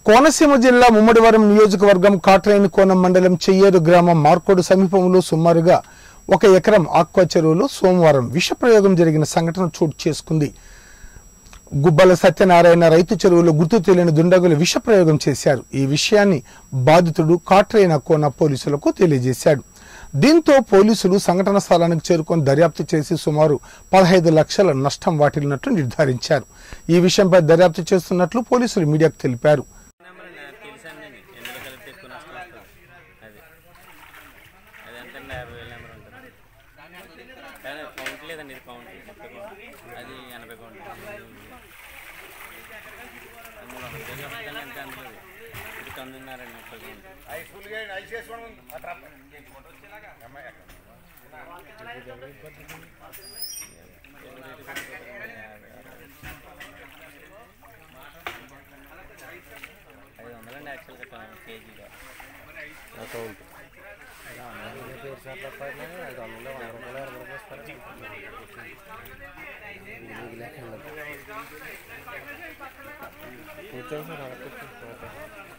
కోనసీమ జిల్లా ముమ్మడివరం నియోజకవర్గం కాట్రేని కోనం మండలం చెయ్యేరు గ్రామం మార్కోడు సమీపంలో సుమారుగా ఒక ఎకరం ఆక్వా చెరువులో సోమవారం విషప్రయోగం జరిగిన సంఘటన చోటు చేసుకుంది గుబ్బల సత్యనారాయణ రైతు చెరువులో గుర్తు తెలియని దుండగులు విషప్రయోగం చేశారు ఈ విషయాన్ని బాధితుడు కాట్రేన కోన పోలీసులకు తెలియజేశాడు దీంతో పోలీసులు సంఘటన స్థలానికి చేరుకొని దర్యాప్తు చేసి సుమారు పదహైదు లక్షల నష్టం వాటిల్లినట్లు నిర్ధారించారు ఈ విషయంపై దర్యాప్తు చేస్తున్నట్లు పోలీసులు మీడియాకు తెలిపారు నెంబర్ నాకు తెలుసండి ఎందులో కలిపి ఎక్కువ నష్టం వస్తుంది అది అది ఎంత యాభై వేల నెంబర్ ఉంటుంది కానీ కౌంట్ లేదండి ఇది కౌంట్ ముప్పై కౌంట్ అది ఎనభై కౌంట్ అది మూడు వందల కేజీలు వస్తుందండి అంతే అందులో ఇది తొమ్మిదిన్నరండి ముప్పై కౌంట్ ఐదు వందలండి యాక్చువల్ కట్టాలి కేజీగా అకౌంట్ పేరు శాతం పైన ఐదు వందలు వంద రూపాయలు అరవై రూపాయలు ఇస్తారు కూర్చోండి సార్ అలా కూర్చోండి